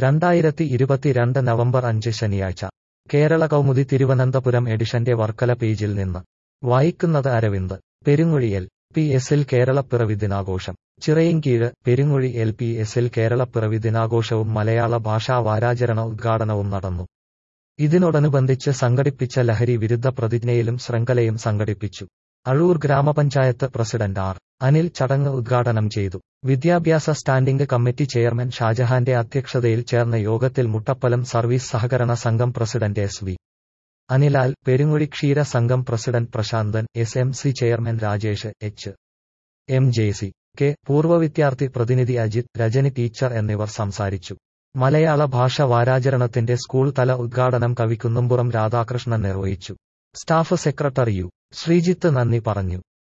രണ്ടായിരത്തി ഇരുപത്തിരണ്ട് നവംബർ അഞ്ച് ശനിയാഴ്ച കേരള കൗമുദി തിരുവനന്തപുരം എഡിഷന്റെ വർക്കല പേജിൽ നിന്ന് വായിക്കുന്നത് അരവിന്ദ് പെരുങ്ങുഴിയൽ പി എസിൽ കേരളപ്പിറവി ദിനാഘോഷം ചിറയിൻകീഴ് പെരുങ്ങുഴി എൽ പി എസിൽ കേരളപ്പിറവി ദിനാഘോഷവും മലയാള ഭാഷാ വാരാചരണ ഉദ്ഘാടനവും നടന്നു ഇതിനോടനുബന്ധിച്ച് സംഘടിപ്പിച്ച ലഹരി വിരുദ്ധ പ്രതിജ്ഞയിലും ശൃംഖലയും സംഘടിപ്പിച്ചു അഴൂർ ഗ്രാമപഞ്ചായത്ത് പ്രസിഡന്റ് ആർ അനിൽ ചടങ്ങ് ഉദ്ഘാടനം ചെയ്തു വിദ്യാഭ്യാസ സ്റ്റാൻഡിംഗ് കമ്മിറ്റി ചെയർമാൻ ഷാജഹാന്റെ അധ്യക്ഷതയിൽ ചേർന്ന യോഗത്തിൽ മുട്ടപ്പലം സർവീസ് സഹകരണ സംഘം president S V Anilal Perunguzhi ക്ഷീര സംഘം president Prashanthan S M C chairman Rajesh H M J C K പൂർവ്വ വിദ്യാർത്ഥി പ്രതിനിധി അജിത് രജനി ടീച്ചർ എന്നിവർ സംസാരിച്ചു മലയാള ഭാഷ വാരാചരണത്തിന്റെ സ്കൂൾ തല ഉദ്ഘാടനം കവി കുന്നുംപുറം രാധാകൃഷ്ണൻ നിർവഹിച്ചു സ്റ്റാഫ് സെക്രട്ടറി യു ശ്രീജിത്ത് നന്ദി പറഞ്ഞു